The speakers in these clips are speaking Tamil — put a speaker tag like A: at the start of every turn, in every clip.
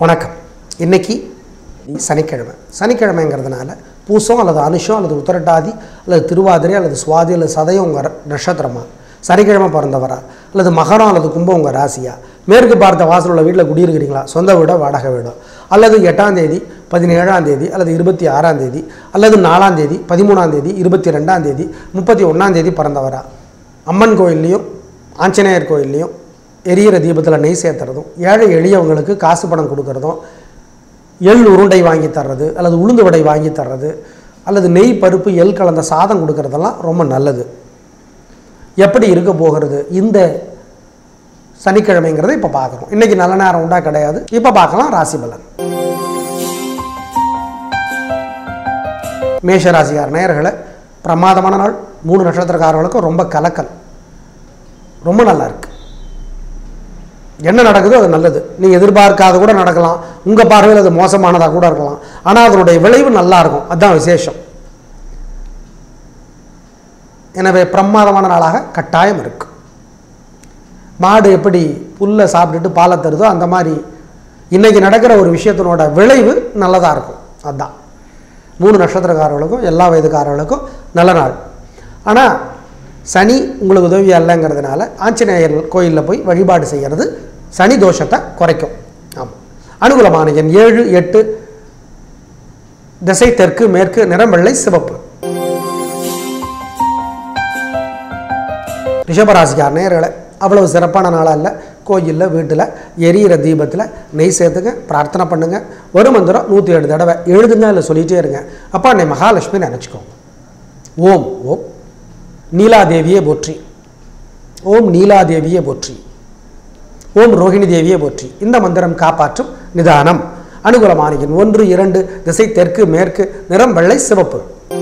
A: வணக்கம் இன்னைக்கு சனிக்கிழமை சனிக்கிழமைங்கிறதுனால பூசம் அல்லது அனுஷம் அல்லது உத்தரட்டாதி அல்லது திருவாதிரை அல்லது சுவாதி அல்லது சதயம் உங்கள் நட்சத்திரமா சனிக்கிழமை பிறந்தவரா அல்லது மகரம் அல்லது கும்பம் உங்கள் ராசியா மேற்கு பார்த்த வாசல் உள்ள வீட்டில் குடியிருக்கிறீங்களா சொந்த வீடோ வாடகை வீடோ அல்லது எட்டாம் தேதி பதினேழாம் தேதி அல்லது இருபத்தி ஆறாம் தேதி அல்லது நாலாம் தேதி பதிமூணாம் தேதி இருபத்தி ரெண்டாம் தேதி முப்பத்தி ஒன்றாம் தேதி பிறந்தவரா அம்மன் கோயில்லையும் ஆஞ்சநேயர் கோயில்லையும் எரியிற தீபத்தில் நெய் சேர்த்துறதும் ஏழை எளியவங்களுக்கு காசு பணம் கொடுக்கறதும் எள் உருண்டை வாங்கி தர்றது அல்லது உளுந்து வடை வாங்கி தர்றது அல்லது நெய் பருப்பு எள் கலந்த சாதம் கொடுக்கறதெல்லாம் ரொம்ப நல்லது எப்படி இருக்க போகிறது இந்த சனிக்கிழமைங்கிறத இப்போ பார்க்குறோம் இன்றைக்கி நல்ல நேரம் உண்டா கிடையாது இப்போ பார்க்கலாம் ராசி பலன் மேஷ ராசிக்கார நேயர்களை பிரமாதமான நாள் மூணு நட்சத்திரக்காரர்களுக்கும் ரொம்ப கலக்கல் ரொம்ப நல்லா இருக்கு என்ன நடக்குதோ அது நல்லது நீங்கள் எதிர்பார்க்காத கூட நடக்கலாம் உங்கள் பார்வையில் அது மோசமானதாக கூட இருக்கலாம் ஆனால் அதனுடைய விளைவு நல்லா இருக்கும் அதுதான் விசேஷம் எனவே பிரமாதமான நாளாக கட்டாயம் இருக்கு மாடு எப்படி புல்லை சாப்பிட்டுட்டு பாலை தருதோ அந்த மாதிரி இன்னைக்கு நடக்கிற ஒரு விஷயத்தினோட விளைவு நல்லதாக இருக்கும் அதுதான் மூணு நட்சத்திரக்காரர்களுக்கும் எல்லா வயதுக்காரர்களுக்கும் நல்ல நாள் ஆனால் சனி உங்களுக்கு உதவியா இல்லைங்கிறதுனால ஆஞ்சநேயர் கோயிலில் போய் வழிபாடு செய்கிறது சனி தோஷத்தை குறைக்கும் ஆமாம் அனுகூலமான எண் ஏழு எட்டு திசை தெற்கு மேற்கு நிறம் வெள்ளை சிவப்பு ரிஷபராசிக்கார் நேர்களை அவ்வளவு சிறப்பான நாளாக இல்லை கோயிலில் வீட்டில் எரியிற தீபத்தில் நெய் சேர்த்துங்க பிரார்த்தனை பண்ணுங்க ஒரு மந்திரம் நூற்றி ஏழு தடவை எழுதுங்க இல்லை சொல்லிகிட்டே இருங்க அப்பா அன்னை மகாலட்சுமி நினச்சிக்கோங்க ஓம் ஓம் நீலாதேவியே போற்றி ஓம் நீலாதேவியே போற்றி ஓம் ரோஹிணி தேவியே போற்றி இந்த மந்திரம் காப்பாற்றும் நிதானம் அனுகூலமான எண் ஒன்று இரண்டு திசை தெற்கு மேற்கு நிறம் வெள்ளை சிவப்பு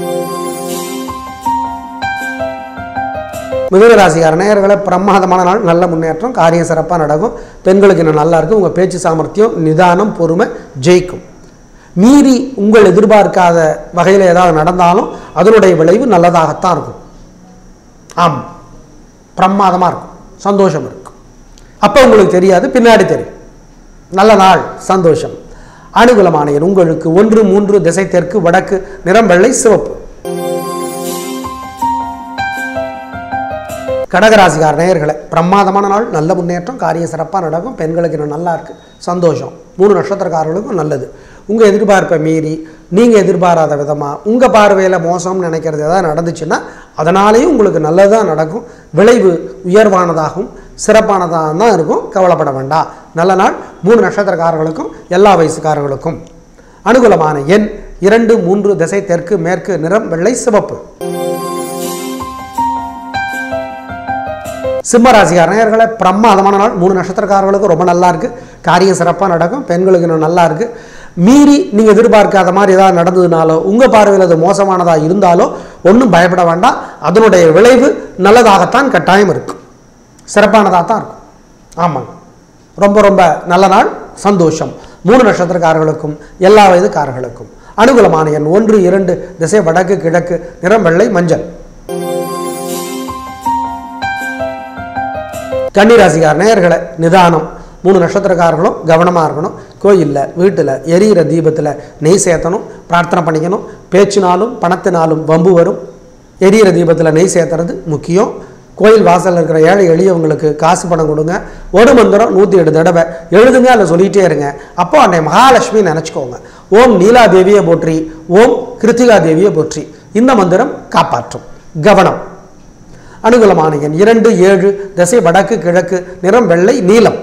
A: மிதுன ராசிக்கார நேயர்களை பிரமாதமான நாள் நல்ல முன்னேற்றம் காரியம் சிறப்பாக நடக்கும் பெண்களுக்கு இன்னும் நல்லா இருக்கும் உங்கள் பேச்சு சாமர்த்தியம் நிதானம் பொறுமை ஜெயிக்கும் மீறி உங்கள் எதிர்பார்க்காத வகையில் ஏதாவது நடந்தாலும் அதனுடைய விளைவு நல்லதாகத்தான் இருக்கும் ஆம் பிரமாதமாக இருக்கும் சந்தோஷம் இருக்கும் அப்போ உங்களுக்கு தெரியாது பின்னாடி தெரியும் நல்ல நாள் சந்தோஷம் அனுகூலமான எண் உங்களுக்கு ஒன்று மூன்று திசை தெற்கு வடக்கு நிறம் வெள்ளை சிவப்பு கடகராசிக்கார நேயர்களை பிரமாதமான நாள் நல்ல முன்னேற்றம் காரியம் சிறப்பாக நடக்கும் பெண்களுக்கு இன்னும் நல்லா இருக்குது சந்தோஷம் மூணு நட்சத்திரக்காரர்களுக்கும் நல்லது உங்கள் எதிர்பார்ப்பை மீறி நீங்கள் எதிர்பாராத விதமாக உங்கள் பார்வையில் மோசம்னு நினைக்கிறது ஏதாவது நடந்துச்சுன்னா அதனாலேயும் உங்களுக்கு நல்லதாக நடக்கும் விளைவு உயர்வானதாகவும் சிறப்பானதாக தான் இருக்கும் கவலைப்பட வேண்டாம் நல்ல நாள் மூணு நட்சத்திரக்காரர்களுக்கும் எல்லா வயசுக்காரர்களுக்கும் அனுகூலமான எண் இரண்டு மூன்று திசை தெற்கு மேற்கு நிறம் வெள்ளை சிவப்பு சிம்மராசிக்கார நேயர்களை பிரமாதமான நாள் மூணு நட்சத்திரக்காரர்களுக்கும் ரொம்ப நல்லா இருக்கு காரியம் சிறப்பாக நடக்கும் பெண்களுக்கு இன்னும் நல்லா இருக்கு மீறி நீங்கள் எதிர்பார்க்காத மாதிரி ஏதாவது நடந்ததுனாலோ உங்கள் பார்வையில் அது மோசமானதாக இருந்தாலோ ஒன்றும் பயப்பட வேண்டாம் அதனுடைய விளைவு நல்லதாகத்தான் கட்டாயம் இருக்கும் சிறப்பானதாக தான் இருக்கும் ஆமாங்க ரொம்ப ரொம்ப நல்ல நாள் சந்தோஷம் மூணு நட்சத்திரக்காரர்களுக்கும் எல்லா வயதுக்காரர்களுக்கும் அனுகூலமான எண் ஒன்று இரண்டு திசை வடக்கு கிழக்கு நிறம் வெள்ளை மஞ்சள் கன்னிராசிக்கார நேயர்களை நிதானம் மூணு நட்சத்திரக்காரர்களும் கவனமாக இருக்கணும் கோயிலில் வீட்டில் எரியிற தீபத்தில் நெய் சேர்த்தணும் பிரார்த்தனை பண்ணிக்கணும் பேச்சினாலும் பணத்தினாலும் வம்பு வரும் எரியிற தீபத்தில் நெய் சேர்த்துறது முக்கியம் கோயில் வாசலில் இருக்கிற ஏழை எளியவங்களுக்கு காசு பணம் கொடுங்க ஒரு மந்திரம் நூற்றி எட்டு தடவை எழுதுங்க அதில் சொல்லிகிட்டே இருங்க அப்போ அன்னை மகாலட்சுமி நினச்சிக்கோங்க ஓம் நீலா தேவியை போற்றி ஓம் கிருத்திகா தேவியை போற்றி இந்த மந்திரம் காப்பாற்றும் கவனம் அனுகூலமான எண் இரண்டு ஏழு திசை வடக்கு கிழக்கு நிறம் வெள்ளை நீலம்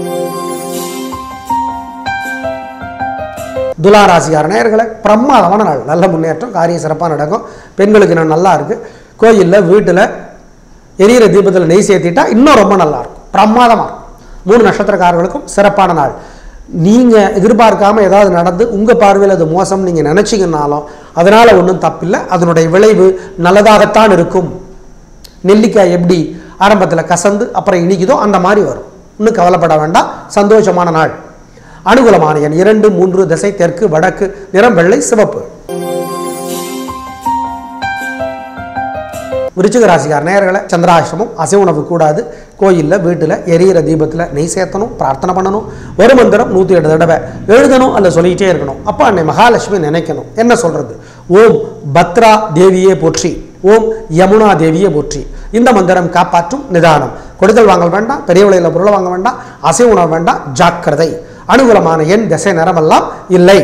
A: துலாராசிக்கார நேயர்களை பிரமாதமான நாள் நல்ல முன்னேற்றம் காரியம் சிறப்பாக நடக்கும் பெண்களுக்கு இன்னும் நல்லா இருக்கு கோயிலில் வீட்டில் எரியிற தீபத்தில் நெய் சேர்த்திட்டா இன்னும் ரொம்ப நல்லா இருக்கும் பிரமாதமாக இருக்கும் மூணு நட்சத்திரக்காரர்களுக்கும் சிறப்பான நாள் நீங்கள் எதிர்பார்க்காம ஏதாவது நடந்து உங்கள் பார்வையில் அது மோசம் நீங்கள் நினச்சிங்கனாலும் அதனால் ஒன்றும் தப்பில்லை அதனுடைய விளைவு நல்லதாகத்தான் இருக்கும் நெல்லிக்காய் எப்படி ஆரம்பத்தில் கசந்து அப்புறம் இனிக்குதோ அந்த மாதிரி வரும் இன்னும் கவலைப்பட வேண்டாம் சந்தோஷமான நாள் அனுகூலமான எண் இரண்டு மூன்று திசை தெற்கு வடக்கு நிறம் வெள்ளை சிவப்பு விருச்சிக ராசிக்கார நேயர்களை சந்திராசிரமம் அசை உணவு கூடாது கோயிலில் வீட்டில் எரியிற தீபத்தில் நெய் சேர்த்தணும் பிரார்த்தனை பண்ணணும் ஒரு மந்திரம் நூற்றி எட்டு தடவை எழுதணும் அல்ல சொல்லிக்கிட்டே இருக்கணும் அப்போ அன்னை மகாலட்சுமி நினைக்கணும் என்ன சொல்கிறது ஓம் பத்ரா தேவியே போற்றி ஓம் யமுனா தேவியே போற்றி இந்த மந்திரம் காப்பாற்றும் நிதானம் கொடுக்கல் வாங்கல் வேண்டாம் பெரிய விலையில் பொருளை வாங்க வேண்டாம் அசை உணவு வேண்டாம் ஜாக்கிரதை அனுகூலமான எண் திசை நிறமெல்லாம் இல்லை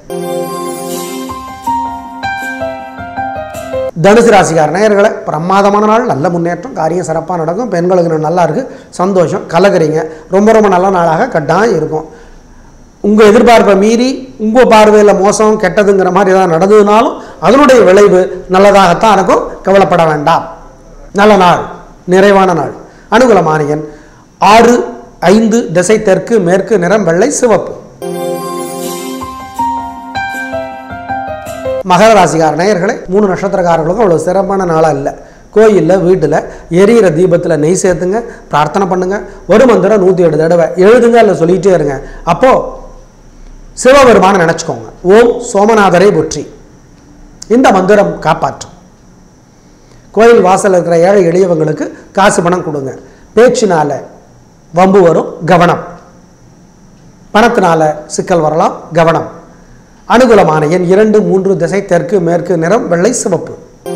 A: தனுசு ராசிக்கார நேயர்களை பிரமாதமான நாள் நல்ல முன்னேற்றம் காரியம் சிறப்பாக நடக்கும் பெண்களுக்கு இன்னும் நல்லா இருக்குது சந்தோஷம் கலக்குறீங்க ரொம்ப ரொம்ப நல்ல நாளாக கட்டாயம் இருக்கும் உங்கள் எதிர்பார்ப்பை மீறி உங்கள் பார்வையில் மோசம் கெட்டதுங்கிற மாதிரி ஏதாவது நடந்ததுனாலும் அதனுடைய விளைவு நல்லதாகத்தான் இருக்கும் கவலைப்பட வேண்டாம் நல்ல நாள் நிறைவான நாள் அனுகூலமான எண் ஆறு ஐந்து திசை தெற்கு மேற்கு நிறம் வெள்ளை சிவப்பு மகர ராசிக்கார நேயர்களே மூணு நட்சத்திரக்காரர்களுக்கும் அவ்வளோ சிறப்பான நாளாக இல்லை கோயிலில் வீட்டில் எரியிற தீபத்தில் நெய் சேர்த்துங்க பிரார்த்தனை பண்ணுங்க ஒரு மந்திரம் நூற்றி எட்டு தடவை எழுதுங்க இல்லை சொல்லிகிட்டே இருங்க அப்போது சிவபெருமானை நினச்சிக்கோங்க ஓம் சோமநாதரை போற்றி இந்த மந்திரம் காப்பாற்றும் கோயில் வாசல் இருக்கிற ஏழை எளியவங்களுக்கு காசு பணம் கொடுங்க பேச்சினால வம்பு வரும் கவனம் பணத்தினால சிக்கல் வரலாம் கவனம் அனுகூலமான எண் இரண்டு மூன்று திசை தெற்கு மேற்கு நிறம் வெள்ளை சிவப்பு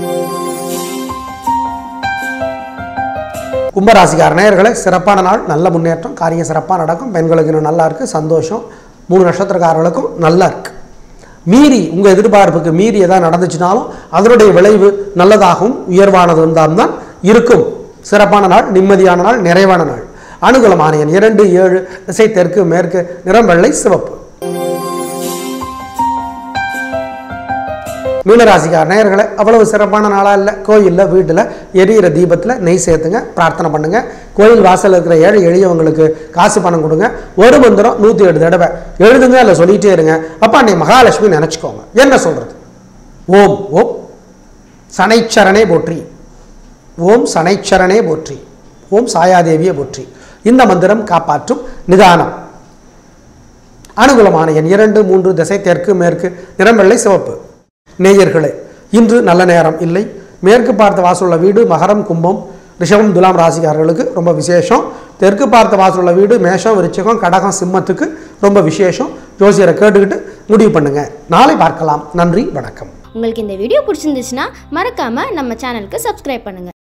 A: கும்பராசிக்கார நேயர்களே சிறப்பான நாள் நல்ல முன்னேற்றம் காரியம் சிறப்பாக நடக்கும் பெண்களுக்கு இன்னும் நல்லா இருக்கு சந்தோஷம் மூணு நட்சத்திரக்காரர்களுக்கும் நல்லா இருக்கு மீறி உங்கள் எதிர்பார்ப்புக்கு மீறி எதாவது நடந்துச்சுனாலும் அதனுடைய விளைவு நல்லதாகவும் உயர்வானதும் தான் தான் இருக்கும் சிறப்பான நாள் நிம்மதியான நாள் நிறைவான நாள் அனுகூலமான எண் இரண்டு ஏழு திசை தெற்கு மேற்கு நிறம் வெள்ளை சிவப்பு மீனராசிக்கார நேயர்களை அவ்வளவு சிறப்பான நாளாக இல்லை கோயிலில் வீட்டில் எரியிற தீபத்தில் நெய் சேர்த்துங்க பிரார்த்தனை பண்ணுங்க கோயில் வாசலில் இருக்கிற ஏழை எளியவங்களுக்கு காசு பணம் கொடுங்க ஒரு மந்திரம் நூற்றி எட்டு தடவை எழுதுங்க இல்லை சொல்லிகிட்டே இருங்க அப்போ அன்னை மகாலட்சுமி நினச்சிக்கோங்க என்ன சொல்கிறது ஓம் ஓம் சனைச்சரனே போற்றி ஓம் சனைச்சரனே போற்றி ஓம் சாயாதேவியை போற்றி இந்த மந்திரம் காப்பாற்றும் நிதானம் அனுகூலமான எண் இரண்டு மூன்று திசை தெற்கு மேற்கு நிறம்பெள்ளை சிவப்பு நேயர்களே இன்று நல்ல நேரம் இல்லை மேற்கு பார்த்த வாசலுள்ள வீடு மகரம் கும்பம் ரிஷபம் துலாம் ராசிக்காரர்களுக்கு ரொம்ப விசேஷம் தெற்கு பார்த்த வாசலுள்ள வீடு மேஷம் விருச்சிகம் கடகம் சிம்மத்துக்கு ரொம்ப விசேஷம் ஜோசியரை கேட்டுக்கிட்டு முடிவு பண்ணுங்க நாளை பார்க்கலாம் நன்றி வணக்கம்
B: உங்களுக்கு இந்த வீடியோ பிடிச்சிருந்துச்சுன்னா மறக்காம நம்ம சேனலுக்கு சப்ஸ்கிரைப் பண்ணுங்க